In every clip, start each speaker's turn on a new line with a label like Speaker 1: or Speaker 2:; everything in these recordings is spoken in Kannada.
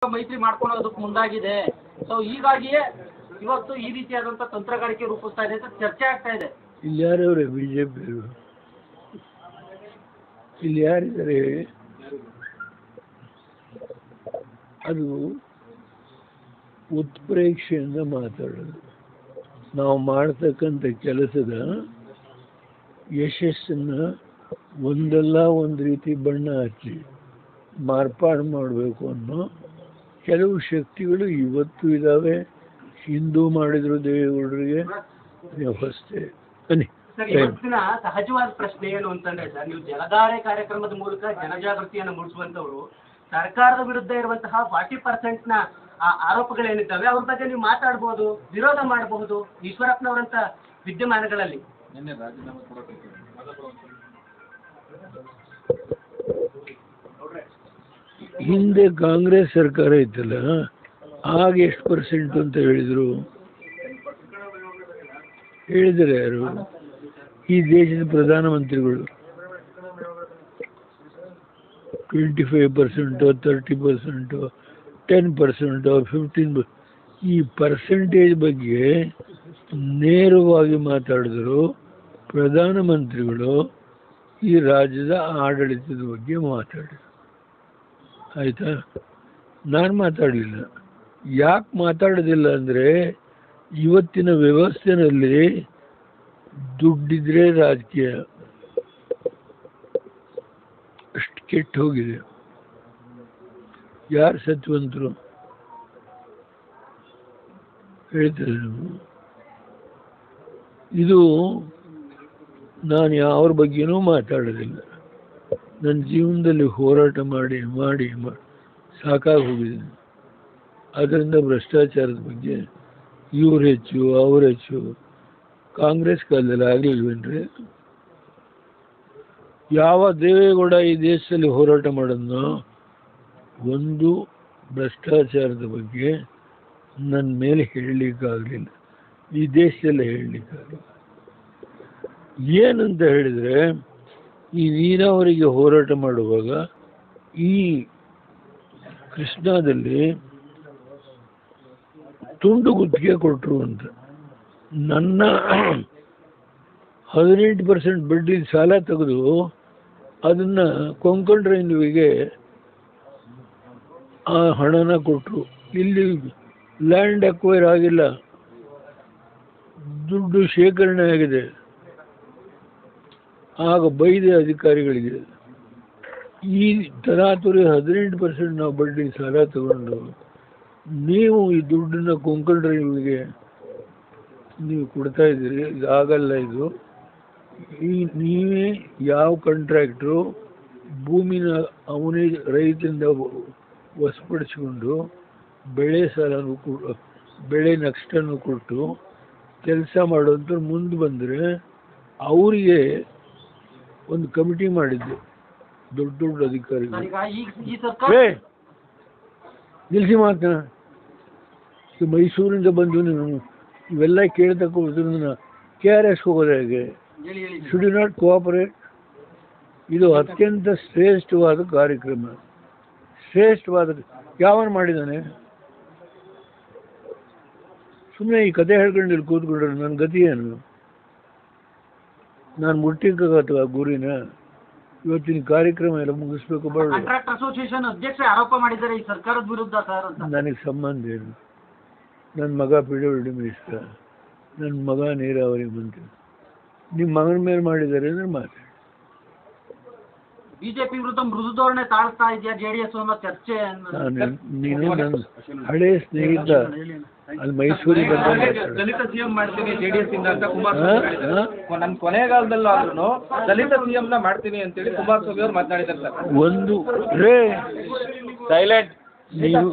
Speaker 1: ಮೈತ್ರಿ ಮಾಡ್ಕೊಳ್ಳೋದಕ್ಕೆ ಮುಂದಾಗಿದೆ ಸೊ ಹೀಗಾಗಿಯೇ ಇವತ್ತು ಈ ರೀತಿಯಾದಂಥ ತಂತ್ರಗಾರಿಕೆ ರೂಪಿಸ್ತಾ ಇದೆ ಅಂತ ಚರ್ಚೆ ಆಗ್ತಾ ಇದೆ
Speaker 2: ಇಲ್ಲಿ ಯಾರವ್ರೆ ಬಿ ಜೆ ಪಿಯವರು ಇಲ್ಲಿ ಯಾರಿದ್ದಾರೆ ಅದು ಉತ್ಪ್ರೇಕ್ಷೆಯಿಂದ ಮಾತಾಡೋದು ನಾವು ಮಾಡ್ತಕ್ಕಂಥ ಕೆಲಸದ ಯಶಸ್ಸನ್ನು ಒಂದಲ್ಲ ಒಂದು ರೀತಿ ಬಣ್ಣ ಹಚ್ಚಿ ಮಾರ್ಪಾಡು ಮಾಡಬೇಕು ಅನ್ನೋ ಕೆಲವು ಶಕ್ತಿಗಳು ಇವತ್ತು ಇದ್ದಾವೆ ಹಿಂದೂ ಮಾಡಿದ್ರು ದೇವೇಗೌಡರಿಗೆ ವ್ಯವಸ್ಥೆ ಬನ್ನಿ
Speaker 1: ಸರ್ ಇವತ್ತಿನ ಸಹಜವಾದ ಪ್ರಶ್ನೆ ಏನು ಅಂತಂದ್ರೆ ಸರ್ ನೀವು ಜಲಧಾರೆ ಕಾರ್ಯಕ್ರಮದ ಮೂಲಕ ಜನಜಾಗೃತಿಯನ್ನು ಮೂಡಿಸುವಂತವರು ಸರ್ಕಾರದ ವಿರುದ್ಧ ಇರುವಂತಹ ಫಾರ್ಟಿ ಪರ್ಸೆಂಟ್ನ ಆರೋಪಗಳೇನಿದ್ದಾವೆ ಅವ್ರ ಬಗ್ಗೆ ನೀವು ಮಾತಾಡ್ಬೋದು ವಿರೋಧ ಮಾಡಬಹುದು ಈಶ್ವರಪ್ಪನವರಂತ ವಿದ್ಯಮಾನಗಳಲ್ಲಿ
Speaker 2: ಹಿಂದೆ ಕಾಂಗ್ರೆಸ್ ಸರ್ಕಾರ ಇತ್ತಲ್ಲ ಆಗ ಎಷ್ಟು ಪರ್ಸೆಂಟ್ ಅಂತ ಹೇಳಿದರು ಹೇಳಿದರೆ ಯಾರು ಈ ದೇಶದ ಪ್ರಧಾನಮಂತ್ರಿಗಳು twenty five percent thirty percent ten percent fifteen ಈ ಪರ್ಸೆಂಟೇಜ್ ಬಗ್ಗೆ ನೇರವಾಗಿ ಮಾತಾಡಿದ್ರು ಪ್ರಧಾನಮಂತ್ರಿಗಳು ಈ ರಾಜ್ಯದ ಆಡಳಿತದ ಬಗ್ಗೆ ಮಾತಾಡಿದರು ಆಯಿತಾ ನಾನು ಮಾತಾಡಲಿಲ್ಲ ಯಾಕೆ ಮಾತಾಡೋದಿಲ್ಲ ಅಂದರೆ ಇವತ್ತಿನ ವ್ಯವಸ್ಥೆನಲ್ಲಿ ದುಡ್ಡಿದ್ರೆ ರಾಜಕೀಯ ಅಷ್ಟು ಕೆಟ್ಟು ಹೋಗಿದೆ ಯಾರು ಸತ್ವಂತರು ಹೇಳ್ತಾರೆ ನೀವು ಇದು ನಾನು ಯಾವ್ರ ಬಗ್ಗೆನೂ ಮಾತಾಡೋದಿಲ್ಲ ನನ್ನ ಜೀವನದಲ್ಲಿ ಹೋರಾಟ ಮಾಡಿ ಮಾಡಿ ಮಾ- ಸಾಕಾಗಿ ಹೋಗಿದ್ದೀನಿ ಅದರಿಂದ ಭ್ರಷ್ಟಾಚಾರದ ಬಗ್ಗೆ ಇವ್ರು ಹೆಚ್ಚು ಅವ್ರು ಹೆಚ್ಚು ಕಾಂಗ್ರೆಸ್ ಕಾಲದಲ್ಲಿ ಆಗಲಿಲ್ವೇನ್ರಿ ಯಾವ ದೇವೇಗೌಡ ಈ ದೇಶದಲ್ಲಿ ಹೋರಾಟ ಮಾಡೋದನ್ನೋ ಒಂದು ಭ್ರಷ್ಟಾಚಾರದ ಬಗ್ಗೆ ನನ್ನ ಮೇಲೆ ಹೇಳಲಿಕ್ಕಾಗಲಿಲ್ಲ ಈ ದೇಶದಲ್ಲೇ ಹೇಳಲಿಕ್ಕಾಗಲಿಲ್ಲ ಏನಂತ ಹೇಳಿದರೆ ಈ ನೀರಾವರಿಗೆ ಹೋರಾಟ ಮಾಡುವಾಗ ಈ ಕೃಷ್ಣಾದಲ್ಲಿ ತುಂಡು ಗುತ್ತಿಗೆ ಕೊಟ್ಟರು ಅಂತ ನನ್ನ ಹದಿನೆಂಟು ಪರ್ಸೆಂಟ್ ಬಡ್ಡಿ ಸಾಲ ತೆಗೆದು ಅದನ್ನು ಕೊಂಕಣ್ ರೈಲ್ವೆಗೆ ಆ ಹಣನ ಕೊಟ್ಟರು ಇಲ್ಲಿ ಲ್ಯಾಂಡ್ ಅಕ್ವೈರ್ ಆಗಿಲ್ಲ ದುಡ್ಡು ಶೇಖರಣೆ ಆಗಿದೆ ಆಗ ಬೈದೆ ಅಧಿಕಾರಿಗಳಿಗೆ ಈ ತರಾತುರಿ ಹದಿನೆಂಟು ಪರ್ಸೆಂಟ್ ನಾವು ಬಡ್ಡಿ ಸಾಲ ತಗೊಂಡು ನೀವು ಈ ದುಡ್ಡನ್ನ ಕೊಂಕಣ್ ರೈಲ್ವೆಗೆ ನೀವು ಕೊಡ್ತಾ ಇದ್ದೀರಿ ಇದು ಆಗಲ್ಲ ಇದು ಈ ನೀವೇ ಯಾವ ಕಾಂಟ್ರಾಕ್ಟ್ರು ಭೂಮಿನ ಅವನೇ ರೈತರಿಂದ ವಶಪಡಿಸ್ಕೊಂಡು ಬೆಳೆ ಸಾಲನೂ ಕೊಡು ಬೆಳೆ ನಷ್ಟನೂ ಕೊಟ್ಟು ಕೆಲಸ ಮಾಡೋಂಥ ಮುಂದೆ ಬಂದರೆ ಅವರಿಗೆ ಒಂದು ಕಮಿಟಿ ಮಾಡಿದ್ದು ದೊಡ್ಡ ದೊಡ್ಡ
Speaker 1: ಸರ್
Speaker 2: ಅಧಿಕಾರಿಗಳು
Speaker 1: ಈಗ ಈ ಈ ಸರ್ಕಾರ
Speaker 2: ಏ ನಿಲ್ಲಿಸಿ ಮಾತನ್ನ ಇದು ಮೈಸೂರಿಂದ ಬಂದು ನೀನು ಇವೆಲ್ಲ ಕೇಳ್ತಕ್ಕ ಹೋದ್ರೆ ಕೆ ಆರ್ ಎಸ್ ಹೋಗೋದು ಹೇಗೆ
Speaker 1: ಹೇಳಿ ಹೇಳಿ
Speaker 2: ಶುಡ್ ಯು ನಾಟ್ ಕೋಆಪರೇಟ್ ಇದು ಅತ್ಯಂತ ಶ್ರೇಷ್ಠವಾದ ಕಾರ್ಯಕ್ರಮ ಶ್ರೇಷ್ಠವಾದ ಯಾವನು ಮಾಡಿದ್ದಾನೆ ಸುಮ್ಮನೆ ಈ ಕತೆ ಹೇಳ್ಕೊಂಡು ಇಲ್ಲಿ ಕೂತ್ಕೊಂಡ್ರೆ ನನ್ನ ಗತಿ ಏನು ನಾನು ಮುಟ್ಟಿಕ್ಕಾಗತ್ತವ ಗುರಿನ ಇವತ್ತಿನ ಕಾರ್ಯಕ್ರಮ ಎಲ್ಲ ಮುಗಿಸ್ಬೇಕು ಬೇಡ
Speaker 1: ಕಾಂಟ್ರಾಕ್ಟ್ ಅಸೋಸಿಯೇಷನ್ ಅಧ್ಯಕ್ಷ ಆರೋಪ ಮಾಡಿದ್ದಾರೆ ಈ ಸರ್ಕಾರದ ವಿರುದ್ಧ ಸರ್ ಅಂತ
Speaker 2: ನನಗೆ ಸಂಬಂಧ ಏನು ನನ್ನ ಮಗ ಪಿ ಡಬ್ಲ್ಯೂ ಡಿ ಮಿನಿಸ್ಟರ್ ನನ್ನ ಮಗ ನೀರಾವರಿ ಮಂತ್ರಿ ನಿಮ್ಮ ಮಗನ ಮೇಲೆ ಮಾಡಿದ್ದಾರೆ ಅಂದ್ರೆ ಮಾತಾಡಿ
Speaker 1: ಬಿಜೆಪಿ ವಿರುದ್ಧ ಮೃದು ಧೋರಣೆ ತಾಳ್ತಾ ಇದೆಯಾ ಜೆಡಿಎಸ್ ಅನ್ನೋ ಚರ್ಚೆ
Speaker 2: ನಾನು ನೀನು ನನ್ನ ಹಳೆ ಸ್ನೇಹಿತ ಅಲ್ಲಿ ಮೈಸೂರಿಗೆ ಬಂದ ಮಾತಾಡು.
Speaker 3: ದಲಿತ ಸಿಎಂ ಮಾಡ್ತೀನಿ ಜೆಡಿಎಸ್ ಇಂದ ಅಂತ
Speaker 2: ಹಾ?
Speaker 3: ಕುಮಾರಸ್ವಾಮಿ
Speaker 2: ಹಾ?
Speaker 3: ನನ್ನ ಕೊನೆಗಾಲದಲ್ಲಾದ್ರೂ ದಲಿತ ಸಿಎಂ ನ ಮಾಡ್ತೀನಿ ಅಂತೇಳಿ ಕುಮಾರಸ್ವಾಮಿ ಅವ್ರು ಮಾತನಾಡಿದ್ದಾರೆ ಸರ್
Speaker 2: ಒಂದು ರೇ
Speaker 3: ಸೈಲೆಂಟ್
Speaker 2: ನೀವು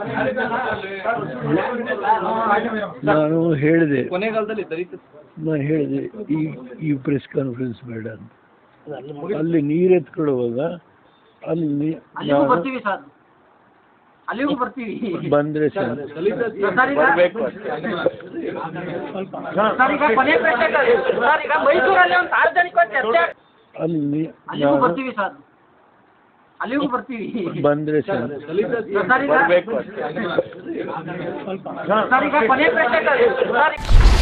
Speaker 2: ನಾನು ಹೇಳಿದೆ
Speaker 3: ಕೊನೆಗಾಲದಲ್ಲಿ ದಲಿತ
Speaker 2: ನಾನು ಹೇಳಿದೆ ಈ ಈ ಪ್ರೆಸ್ ಕಾನ್ಫರೆನ್ಸ್ ಬೇಡ ಅಂತ ಅಲ್ಲಿ ನೀರು ಎತ್ಕೊಳ್ಳುವಾಗ ಅಲ್ಲಿ ನೀ-
Speaker 1: ಅಲ್ಲಿಗೂ
Speaker 2: ನಾನು
Speaker 1: ಬರ್ತೀವಿ ಸರ್ ಅಲ್ಲಿಗೂ ಬರ್ತೀವಿ
Speaker 2: ಬಂದ್ರೆ ಸರ್
Speaker 3: ದಲಿತ
Speaker 1: ಸರ್ ಈಗ ಸರ್ ಈಗ ಕೊನೆ ಪ್ರಶ್ನೆ ಸರ್ ಈಗ ಮೈಸೂರಲ್ಲಿ ಒಂದು ಸಾರ್ವಜನಿಕ ಚರ್ಚೆ
Speaker 2: ಅಲ್ಲಿ
Speaker 1: ಅಲ್ಲಿಗೂ
Speaker 2: ನಾನು
Speaker 1: ಬರ್ತೀವಿ ಸರ್ ಅಲ್ಲಿಗೂ ಬರ್ತೀವಿ
Speaker 2: ಬಂದರೆ ಸರ್
Speaker 1: ಸರ್ ಈಗ ಸರ್ ಈಗ ಕೊನೆ ಪ್ರಶ್ನೆ ಸರ್